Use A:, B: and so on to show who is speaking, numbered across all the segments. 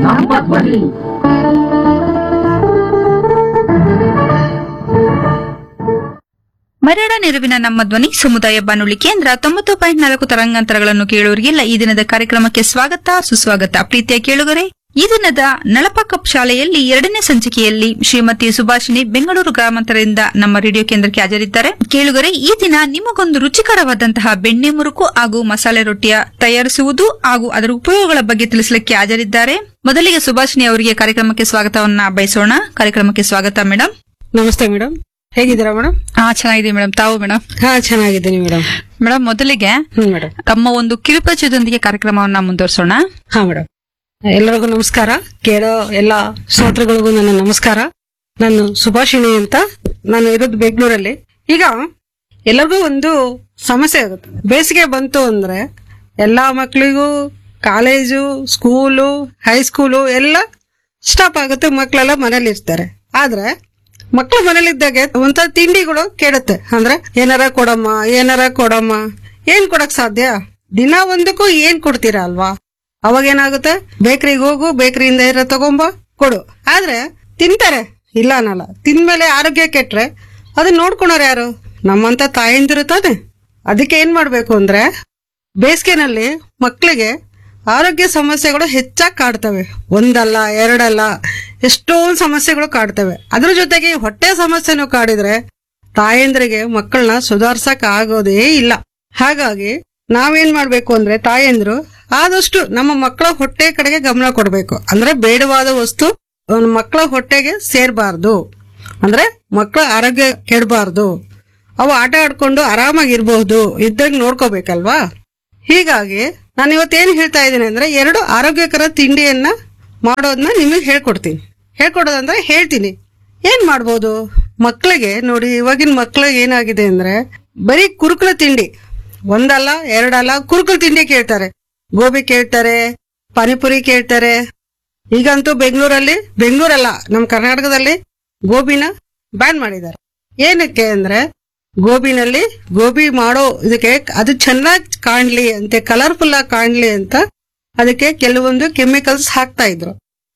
A: ಸಂಪತ್ವತಿ
B: ಮರಡ ನೆರವಿನ ನಮ್ಮ ಧ್ವನಿ ಸಮುದಾಯ ಬಾನುಲಿ ಕೇಂದ್ರ ತೊಂಬತ್ತು ಪಾಯಿಂಟ್ ನಾಲ್ಕು ತರಂಗಾಂತರಗಳನ್ನು ಕೇಳುವರಿಗೆಲ್ಲ ಈ ದಿನದ ಕಾರ್ಯಕ್ರಮಕ್ಕೆ ಸ್ವಾಗತ ಸುಸ್ವಾಗತ ಪ್ರೀತಿಯ ಕೇಳುಗರೆ ಈ ದಿನದ ನಳಪ ಕಪ್ ಶಾಲೆಯಲ್ಲಿ ಎರಡನೇ ಸಂಚಿಕೆಯಲ್ಲಿ ಶ್ರೀಮತಿ ಸುಭಾಷಿಣಿ ಬೆಂಗಳೂರು ಗ್ರಾಮಾಂತರದಿಂದ ನಮ್ಮ ರೇಡಿಯೋ ಕೇಂದ್ರಕ್ಕೆ ಹಾಜರಿದ್ದಾರೆ ಕೇಳುಗರೆ ಈ ದಿನ ನಿಮಗೊಂದು ರುಚಿಕರವಾದಂತಹ ಬೆಣ್ಣೆ ಮುರುಕು ಹಾಗೂ ಮಸಾಲೆ ರೊಟ್ಟಿಯ ತಯಾರಿಸುವುದು ಹಾಗೂ ಅದರ ಉಪಯೋಗಗಳ ಬಗ್ಗೆ ತಿಳಿಸಲಿಕ್ಕೆ ಹಾಜರಿದ್ದಾರೆ ಮೊದಲಿಗೆ ಸುಭಾಷಿಣಿ ಅವರಿಗೆ ಕಾರ್ಯಕ್ರಮಕ್ಕೆ ಸ್ವಾಗತವನ್ನ ಬಯಸೋಣ ಕಾರ್ಯಕ್ರಮಕ್ಕೆ ಸ್ವಾಗತ ಮೇಡಮ್
C: ನಮಸ್ತೆ ಮೇಡಮ್ ಹೇಗಿದ್ದೀರಾ ಮೇಡಮ್
B: ಹಾ ಚೆನ್ನಾಗಿದೆ ಮೇಡಮ್ ತಾವು ಮೇಡಮ್
C: ಹಾ ಚೆನ್ನಾಗಿದ್ದೀನಿ ಮೇಡಮ್
B: ಮೇಡಮ್ ಮೊದಲಿಗೆ
C: ಹ್ಮ್ ಮೇಡಮ್
B: ತಮ್ಮ ಒಂದು ಕಿರುಪರಿಚಯದೊಂದಿಗೆ ಕಾರ್ಯಕ್ರಮವನ್ನ ಮುಂದುವರಿಸೋಣ
C: ಹಾ ಮೇಡಮ್ ಎಲ್ಲರಿಗೂ ನಮಸ್ಕಾರ ಕೇಳೋ ಎಲ್ಲ ಶ್ರೋತೃಗಳಿಗೂ ನನ್ನ ನಮಸ್ಕಾರ ನಾನು ಸುಭಾಷಿಣಿ ಅಂತ ನಾನು ಇರೋದು ಬೆಂಗಳೂರಲ್ಲಿ ಈಗ ಎಲ್ಲರಿಗೂ ಒಂದು ಸಮಸ್ಯೆ ಆಗುತ್ತೆ ಬೇಸಿಗೆ ಬಂತು ಅಂದ್ರೆ ಎಲ್ಲಾ ಮಕ್ಕಳಿಗೂ ಕಾಲೇಜು ಸ್ಕೂಲು ಹೈಸ್ಕೂಲು ಎಲ್ಲ ಸ್ಟಾಪ್ ಆಗುತ್ತೆ ಮಕ್ಕಳೆಲ್ಲ ಮನೇಲಿ ಇರ್ತಾರೆ ಆದ್ರೆ ಮಕ್ಕಳು ಮನೇಲಿದ್ದಾಗ ಒಂಥರ ತಿಂಡಿಗಳು ಕೇಳುತ್ತೆ ಅಂದ್ರೆ ಏನಾರ ಕೊಡಮ್ಮ ಏನಾರ ಕೊಡಮ್ಮ ಏನ್ ಕೊಡಕ್ ಸಾಧ್ಯ ದಿನ ಒಂದಕ್ಕೂ ಏನ್ ಕೊಡ್ತೀರಾ ಅಲ್ವಾ ಅವಾಗ ಏನಾಗುತ್ತೆ ಬೇಕರಿಗೆ ಹೋಗು ಬೇಕರಿಯಿಂದ ಇರೋ ತಗೊಂಬ ಕೊಡು ಆದ್ರೆ ತಿಂತಾರೆ ಇಲ್ಲ ಅನ್ನಲ್ಲ ತಿಂದ್ಮೇಲೆ ಆರೋಗ್ಯ ಕೆಟ್ರೆ ಅದನ್ನ ನೋಡ್ಕೊಳೋರು ಯಾರು ನಮ್ಮಂತ ತಾಯಂದಿರು ತಾನೆ ಅದಕ್ಕೆ ಏನ್ ಮಾಡ್ಬೇಕು ಅಂದ್ರೆ ಬೇಸಿಗೆನಲ್ಲಿ ಮಕ್ಕಳಿಗೆ ಆರೋಗ್ಯ ಸಮಸ್ಯೆಗಳು ಹೆಚ್ಚಾಗಿ ಕಾಡ್ತವೆ ಒಂದಲ್ಲ ಎರಡಲ್ಲ ಎಷ್ಟೊಂದು ಸಮಸ್ಯೆಗಳು ಕಾಡ್ತವೆ ಅದ್ರ ಜೊತೆಗೆ ಈ ಹೊಟ್ಟೆ ಸಮಸ್ಯೆನೂ ಕಾಡಿದ್ರೆ ತಾಯಂದ್ರಿಗೆ ಮಕ್ಕಳನ್ನ ಸುಧಾರ್ಸಕ್ ಆಗೋದೇ ಇಲ್ಲ ಹಾಗಾಗಿ ನಾವೇನ್ ಮಾಡ್ಬೇಕು ಅಂದ್ರೆ ತಾಯಂದ್ರು ಆದಷ್ಟು ನಮ್ಮ ಮಕ್ಕಳ ಹೊಟ್ಟೆ ಕಡೆಗೆ ಗಮನ ಕೊಡಬೇಕು ಅಂದ್ರೆ ಬೇಡವಾದ ವಸ್ತು ಅವ್ನ ಮಕ್ಕಳ ಹೊಟ್ಟೆಗೆ ಸೇರ್ಬಾರ್ದು ಅಂದ್ರೆ ಮಕ್ಕಳ ಆರೋಗ್ಯ ಕೆಡಬಾರ್ದು ಅವು ಆಟ ಆಡ್ಕೊಂಡು ಆರಾಮಾಗಿರ್ಬಹುದು ಇದ್ದಂಗೆ ನೋಡ್ಕೋಬೇಕಲ್ವಾ ಹೀಗಾಗಿ ನಾನು ಇವತ್ತೇನು ಹೇಳ್ತಾ ಇದ್ದೀನಿ ಅಂದ್ರೆ ಎರಡು ಆರೋಗ್ಯಕರ ತಿಂಡಿಯನ್ನ ಮಾಡೋದನ್ನ ನಿಮಗೆ ಹೇಳ್ಕೊಡ್ತೀನಿ ಹೇಳ್ಕೊಡೋದಂದ್ರೆ ಹೇಳ್ತೀನಿ ಏನ್ ಮಾಡ್ಬೋದು ಮಕ್ಕಳಿಗೆ ನೋಡಿ ಇವಾಗಿನ ಮಕ್ಕಳಿಗೆ ಏನಾಗಿದೆ ಅಂದ್ರೆ ಬರೀ ಕುರುಕುಲ ತಿಂಡಿ ಒಂದಲ್ಲ ಎರಡಲ್ಲ ಕುರುಕುಲ ತಿಂಡಿ ಕೇಳ್ತಾರೆ ಗೋಬಿ ಕೇಳ್ತಾರೆ ಪಾನಿಪುರಿ ಕೇಳ್ತಾರೆ ಈಗಂತೂ ಬೆಂಗಳೂರಲ್ಲಿ ಬೆಂಗಳೂರಲ್ಲ ನಮ್ಮ ಕರ್ನಾಟಕದಲ್ಲಿ ಗೋಬಿನ ಬ್ಯಾನ್ ಮಾಡಿದ್ದಾರೆ ಏನಕ್ಕೆ ಅಂದ್ರೆ ಗೋಬಿನಲ್ಲಿ ಗೋಬಿ ಮಾಡೋ ಇದಕ್ಕೆ ಅದು ಚೆನ್ನಾಗಿ ಕಾಣ್ಲಿ ಅಂತೆ ಕಲರ್ಫುಲ್ ಆಗಿ ಕಾಣ್ಲಿ ಅಂತ ಅದಕ್ಕೆ ಕೆಲವೊಂದು ಕೆಮಿಕಲ್ಸ್ ಹಾಕ್ತಾ ಇದ್ರು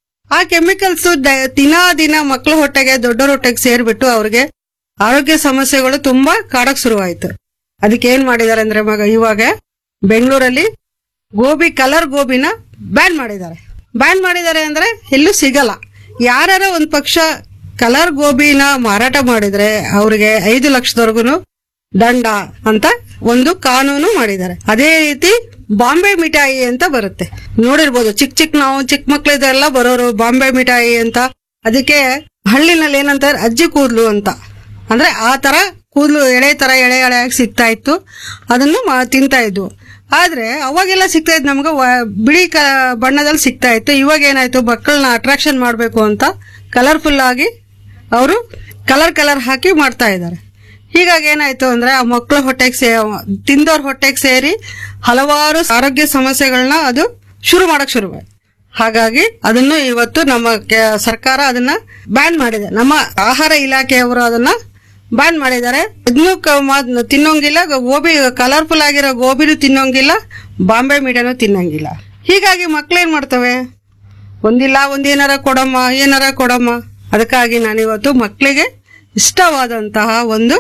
C: ಆ ಕೆಮಿಕಲ್ಸ್ ದಿನ ದಿನ ಮಕ್ಕಳ ಹೊಟ್ಟೆಗೆ ದೊಡ್ಡವ್ರ ಹೊಟ್ಟೆಗೆ ಸೇರ್ಬಿಟ್ಟು ಅವ್ರಿಗೆ ಆರೋಗ್ಯ ಸಮಸ್ಯೆಗಳು ತುಂಬಾ ಕಾಡಕ್ ಶುರುವಾಯ್ತು ಅದಕ್ಕೆ ಏನ್ ಮಾಡಿದಾರೆ ಅಂದ್ರೆ ಮಗ ಇವಾಗ ಬೆಂಗಳೂರಲ್ಲಿ ಗೋಬಿ ಕಲರ್ ಗೋಬಿನ ಬ್ಯಾನ್ ಮಾಡಿದ್ದಾರೆ ಬ್ಯಾನ್ ಮಾಡಿದ್ದಾರೆ ಅಂದ್ರೆ ಎಲ್ಲೂ ಸಿಗಲ್ಲ ಯಾರ್ಯಾರ ಒಂದ್ ಪಕ್ಷ ಕಲರ್ ಗೋಬಿನ ಮಾರಾಟ ಮಾಡಿದ್ರೆ ಅವ್ರಿಗೆ ಐದು ಲಕ್ಷದವರೆಗೂ ದಂಡ ಅಂತ ಒಂದು ಕಾನೂನು ಮಾಡಿದ್ದಾರೆ ಅದೇ ರೀತಿ ಬಾಂಬೆ ಮಿಠಾಯಿ ಅಂತ ಬರುತ್ತೆ ನೋಡಿರ್ಬೋದು ಚಿಕ್ಕ ಚಿಕ್ಕ ನಾವು ಚಿಕ್ಕ ಮಕ್ಳಿದೆಲ್ಲ ಬರೋರು ಬಾಂಬೆ ಮಿಠಾಯಿ ಅಂತ ಅದಕ್ಕೆ ಹಳ್ಳಿನಲ್ಲಿ ಏನಂತಾರೆ ಅಜ್ಜಿ ಕೂದ್ಲು ಅಂತ ಅಂದ್ರೆ ಆ ತರ ಕೂದಲು ಎಳೆ ತರ ಎಳೆ ಎಳೆಯಾಗಿ ಸಿಗ್ತಾ ಇತ್ತು ಅದನ್ನು ಮಾ- ತಿಂತಾ ಇದ್ವು ಆದ್ರೆ ಅವಾಗೆಲ್ಲ ಸಿಗ್ತಾ ಇತ್ತು ನಮ್ಗೆ ವ- ಬಿಳಿ ಕ ಬಣ್ಣದಲ್ಲಿ ಸಿಗ್ತಾ ಇತ್ತು ಇವಾಗ ಏನಾಯ್ತು ಮಕ್ಕಳನ್ನ ಅಟ್ರಾಕ್ಷನ್ ಮಾಡಬೇಕು ಅಂತ ಕಲರ್ಫುಲ್ ಆಗಿ ಅವರು ಕಲರ್ ಕಲರ್ ಹಾಕಿ ಮಾಡ್ತಾ ಇದ್ದಾರೆ ಹೀಗಾಗಿ ಏನಾಯ್ತು ಅಂದ್ರೆ ಆ ಮಕ್ಕಳ ಹೊಟ್ಟೆಗೆ ಸೇ ತಿಂದವ್ರ ಹೊಟ್ಟೆಗೆ ಸೇರಿ ಹಲವಾರು ಆರೋಗ್ಯ ಸಮಸ್ಯೆಗಳನ್ನ ಅದು ಶುರು ಮಾಡಕ್ ಶುರುವಾಯ್ತು ಹಾಗಾಗಿ ಅದನ್ನು ಇವತ್ತು ನಮ್ಮ ಕೆ- ಸರ್ಕಾರ ಅದನ್ನ ಬ್ಯಾನ್ ಮಾಡಿದೆ ನಮ್ಮ ಆಹಾರ ಇಲಾಖೆಯವರು ಅದನ್ನ ಬ್ಯಾನ್ ಮಾಡಿದ್ದಾರೆ ಇದನ್ನು ಕ- ಮಾ- ತಿನ್ನೋಂಗಿಲ್ಲ ಗೋಬಿ ಕಲರ್ಫುಲ್ ಆಗಿರೋ ಗೋಬಿನೂ ತಿನ್ನೋಂಗಿಲ್ಲ ಬಾಂಬೆ ಮೀಡಿಯಾನು ತಿನ್ನಂಗಿಲ್ಲ ಹೀಗಾಗಿ ಮಕ್ಳೇನ್ ಮಾಡ್ತವೆ ಒಂದಿಲ್ಲ ಒಂದೇನಾರ ಕೊಡಮ್ಮ ಏನಾರ ಕೊಡಮ್ಮ ಅದಕ್ಕಾಗಿ ನಾನಿವತ್ತು ಮಕ್ಕಳಿಗೆ ಇಷ್ಟವಾದಂತಹ ಒಂದು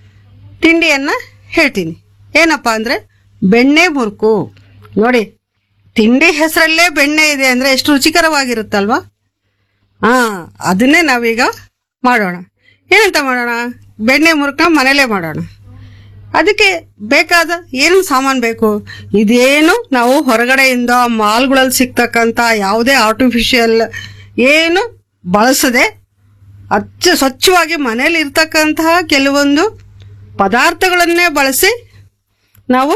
C: ತಿಂಡಿಯನ್ನ ಹೇಳ್ತೀನಿ ಏನಪ್ಪಾ ಅಂದ್ರೆ ಬೆಣ್ಣೆ ಮುರುಕು ನೋಡಿ ತಿಂಡಿ ಹೆಸರಲ್ಲೇ ಬೆಣ್ಣೆ ಇದೆ ಅಂದ್ರೆ ಎಷ್ಟು ರುಚಿಕರವಾಗಿರುತ್ತಲ್ವಾ ಹಾ ಅದನ್ನೇ ನಾವೀಗ ಮಾಡೋಣ ಏನಂತ ಮಾಡೋಣ ಬೆಣ್ಣೆ ಮುರುಕನ್ನ ಮನೇಲೇ ಮಾಡೋಣ ಅದಕ್ಕೆ ಬೇಕಾದ ಏನು ಸಾಮಾನು ಬೇಕು ಇದೇನು ನಾವು ಹೊರಗಡೆಯಿಂದ ಮಾಲ್ಗಳಲ್ಲಿ ಸಿಗ್ತಕ್ಕಂಥ ಯಾವುದೇ ಆರ್ಟಿಫಿಷಿಯಲ್ ಏನು ಬಳಸದೆ ಅಚ್ಚ ಸ್ವಚ್ಛವಾಗಿ ಮನೇಲಿ ಇರ್ತಕ್ಕಂತಹ ಕೆಲವೊಂದು ಪದಾರ್ಥಗಳನ್ನೇ ಬಳಸಿ ನಾವು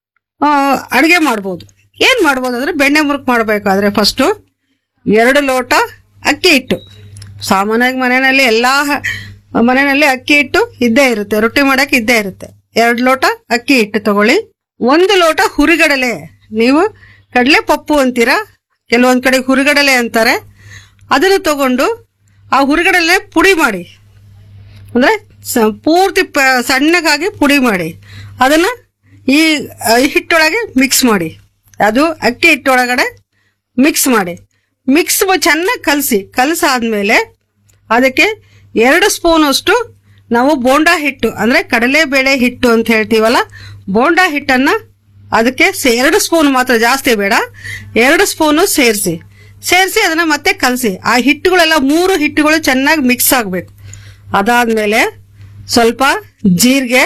C: ಅಡುಗೆ ಮಾಡ್ಬೋದು ಏನು ಮಾಡ್ಬೋದು ಅಂದರೆ ಬೆಣ್ಣೆ ಮುರುಕು ಮಾಡಬೇಕಾದ್ರೆ ಫಸ್ಟು ಎರಡು ಲೋಟ ಅಕ್ಕಿ ಹಿಟ್ಟು ಸಾಮಾನ್ಯವಾಗಿ ಮನೆಯಲ್ಲಿ ಎಲ್ಲ ಮನೆಯಲ್ಲಿ ಅಕ್ಕಿ ಹಿಟ್ಟು ಇದ್ದೇ ಇರುತ್ತೆ ರೊಟ್ಟಿ ಮಾಡಕ್ಕೆ ಇದ್ದೇ ಇರುತ್ತೆ ಎರಡು ಲೋಟ ಅಕ್ಕಿ ಹಿಟ್ಟು ತಗೊಳ್ಳಿ ಒಂದು ಲೋಟ ಹುರಿಗಡಲೆ ನೀವು ಕಡಲೆ ಪಪ್ಪು ಅಂತೀರಾ ಕೆಲವೊಂದ್ ಕಡೆ ಹುರಿಗಡಲೆ ಅಂತಾರೆ ಅದನ್ನು ತಗೊಂಡು ಆ ಹುರಿಗಡಲೆ ಪುಡಿ ಮಾಡಿ ಅಂದ್ರೆ ಸ- ಪೂರ್ತಿ ಪ- ಸಣ್ಣಗಾಗಿ ಪುಡಿ ಮಾಡಿ ಅದನ್ನ ಈ ಆ, ಹಿಟ್ಟೊಳಗೆ ಮಿಕ್ಸ್ ಮಾಡಿ ಅದು ಅಕ್ಕಿ ಹಿಟ್ಟೊಳಗಡೆ ಮಿಕ್ಸ್ ಮಾಡಿ ಮಿಕ್ಸ್ ಚೆನ್ನಾಗಿ ಕಲಸಿ ಕಲಸಾದ್ಮೇಲೆ ಅದಕ್ಕೆ ಎರಡು ಸ್ಪೂನ್ ಅಷ್ಟು ನಾವು ಬೋಂಡಾ ಹಿಟ್ಟು ಅಂದ್ರೆ ಕಡಲೆಬೇಳೆ ಹಿಟ್ಟು ಅಂತ ಹೇಳ್ತೀವಲ್ಲ ಬೋಂಡಾ ಹಿಟ್ಟನ್ನ ಅದಕ್ಕೆ ಸೇ- ಎರಡು ಸ್ಪೂನ್ ಮಾತ್ರ ಜಾಸ್ತಿ ಬೇಡ ಎರಡು ಸ್ಪೂನು ಸೇರಿಸಿ ಸೇರಿಸಿ ಅದನ್ನ ಮತ್ತೆ ಕಲಸಿ ಆ ಹಿಟ್ಟುಗಳೆಲ್ಲ ಮೂರು ಹಿಟ್ಟುಗಳು ಚೆನ್ನಾಗಿ ಮಿಕ್ಸ್ ಆಗಬೇಕು ಅದಾದ್ಮೇಲೆ ಸ್ವಲ್ಪ ಜೀರಿಗೆ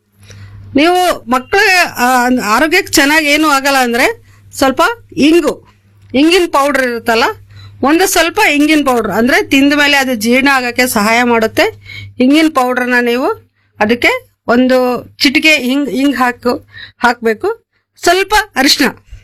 C: ನೀವು ಮಕ್ಕಳ ಆರೋಗ್ಯಕ್ಕೆ ಚೆನ್ನಾಗಿ ಏನು ಆಗಲ್ಲ ಅಂದ್ರೆ ಸ್ವಲ್ಪ ಇಂಗು ಇಂಗಿನ ಪೌಡರ್ ಇರುತ್ತಲ್ಲ ಒಂದು ಸ್ವಲ್ಪ ಇಂಗಿನ ಪೌಡರ್ ಅಂದ್ರೆ ತಿಂದ ಮೇಲೆ ಅದು ಜೀರ್ಣ ಆಗಕ್ಕೆ ಸಹಾಯ ಮಾಡುತ್ತೆ ಇಂಗಿನ ಪೌಡರ್ನ ನೀವು ಅದಕ್ಕೆ ಒಂದು ಚಿಟಿಕೆ ಹಿಂಗ್ ಹಿಂಗ್ ಹಾಕು ಹಾಕಬೇಕು ಸ್ವಲ್ಪ ಅರಿಶಿನ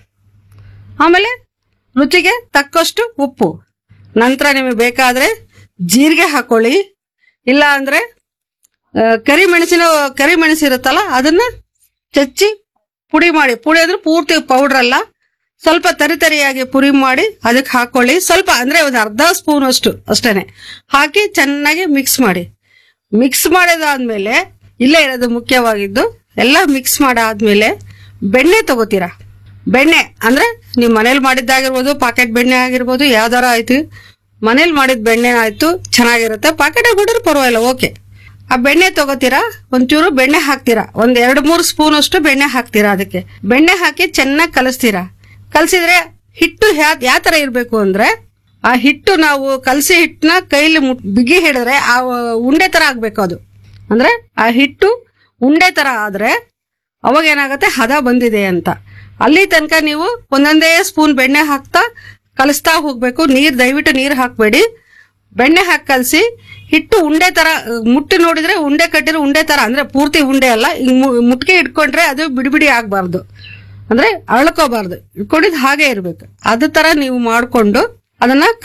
C: ಆಮೇಲೆ ರುಚಿಗೆ ತಕ್ಕಷ್ಟು ಉಪ್ಪು ನಂತರ ನಿಮಗೆ ಬೇಕಾದ್ರೆ ಜೀರಿಗೆ ಹಾಕೊಳ್ಳಿ ಇಲ್ಲ ಅಂದ್ರೆ ಆ, ಕರಿಮೆಣಸಿನ ಕರಿಮೆಣಸು ಇರುತ್ತಲ್ಲ ಅದನ್ನ ಚಚ್ಚಿ ಪುಡಿ ಮಾಡಿ ಪುಡಿ ಅಂದ್ರೆ ಪೂರ್ತಿ ಪೌಡರ್ ಅಲ್ಲ ಸ್ವಲ್ಪ ತರಿ ತರಿಯಾಗಿ ಪುಡಿ ಮಾಡಿ ಅದಕ್ಕೆ ಹಾಕೊಳ್ಳಿ ಸ್ವಲ್ಪ ಅಂದ್ರೆ ಒಂದು ಅರ್ಧ ಸ್ಪೂನ್ ಅಷ್ಟು ಅಷ್ಟೇನೆ ಹಾಕಿ ಚೆನ್ನಾಗಿ ಮಿಕ್ಸ್ ಮಾಡಿ ಮಿಕ್ಸ್ ಮಾಡಿದಾದ್ಮೇಲೆ ಇಲ್ಲೇ ಇರೋದು ಮುಖ್ಯವಾಗಿದ್ದು ಎಲ್ಲ ಮಿಕ್ಸ್ ಮಾಡಾದ್ಮೇಲೆ ಬೆಣ್ಣೆ ತಗೋತೀರಾ ಬೆಣ್ಣೆ ಅಂದ್ರೆ ನೀವು ಮನೇಲಿ ಮಾಡಿದ್ದಾಗಿರ್ಬೋದು ಪಾಕೆಟ್ ಬೆಣ್ಣೆ ಆಗಿರ್ಬೋದು ಯಾವ್ದಾರ ಆಯ್ತು ಮನೇಲಿ ಮಾಡಿದ ಬೆಣ್ಣೆ ಆಯ್ತು ಚೆನ್ನಾಗಿರುತ್ತೆ ಪಾಕೆಟ್ ಬಿಡ್ರೆ ಪರವಾಗಿಲ್ಲ ಓಕೆ ಆ ಬೆಣ್ಣೆ ತಗೋತೀರಾ ಒಂಚೂರು ಬೆಣ್ಣೆ ಹಾಕ್ತೀರಾ ಒಂದ್ ಎರಡು ಮೂರು ಸ್ಪೂನ್ ಅಷ್ಟು ಬೆಣ್ಣೆ ಹಾಕ್ತೀರಾ ಅದಕ್ಕೆ ಬೆಣ್ಣೆ ಹಾಕಿ ಚೆನ್ನಾಗಿ ಕಲಿಸ್ತೀರಾ ಕಲಸಿದ್ರೆ ಹಿಟ್ಟು ಯಾವ ತರ ಇರ್ಬೇಕು ಅಂದ್ರೆ ಆ ಹಿಟ್ಟು ನಾವು ಕಲಸಿ ಹಿಟ್ಟನ್ನ ಕೈಲಿ ಮುಟ್- ಬಿಗಿ ಹಿಡಿದ್ರೆ ಆ ಉಂಡೆ ತರ ಆಗ್ಬೇಕು ಅದು ಅಂದ್ರೆ ಆ ಹಿಟ್ಟು ಉಂಡೆ ತರ ಆದ್ರೆ ಅವಾಗ ಏನಾಗುತ್ತೆ ಹದ ಬಂದಿದೆ ಅಂತ ಅಲ್ಲಿ ತನಕ ನೀವು ಒಂದೊಂದೇ ಸ್ಪೂನ್ ಬೆಣ್ಣೆ ಹಾಕ್ತಾ ಕಲಿಸ್ತಾ ಹೋಗ್ಬೇಕು ನೀರ್ ದಯವಿಟ್ಟು ನೀರ್ ಹಾಕ್ಬೇಡಿ ಬೆಣ್ಣೆ ಹಾಕಿ ಕಲಸಿ ಹಿಟ್ಟು ಉಂಡೆ ತರ ಅಹ್, ಮುಟ್ಟಿ ನೋಡಿದ್ರೆ ಉಂಡೆ ಕಟ್ಟಿರೋ ಉಂಡೆ ತರ ಅಂದ್ರೆ ಪೂರ್ತಿ ಉಂಡೆ ಅಲ್ಲ ಹಿಂಗ್ ಮು- ಮುಟ್ಕೆ ಇಟ್ಕೊಂಡ್ರೆ ಅದು ಬಿಡಿ ಬಿಡಿ ಆಗ್ಬಾರ್ದು ಅಂದ್ರೆ ಅಳ್ಕೋಬಾರ್ದು ಇಟ್ಕೊಂಡಿದ್ ಹಾಗೆ ಇರ್ಬೇಕು ಅದ ತರ ನೀವು ಮಾಡ್ಕೊಂಡು ಅದನ್ನ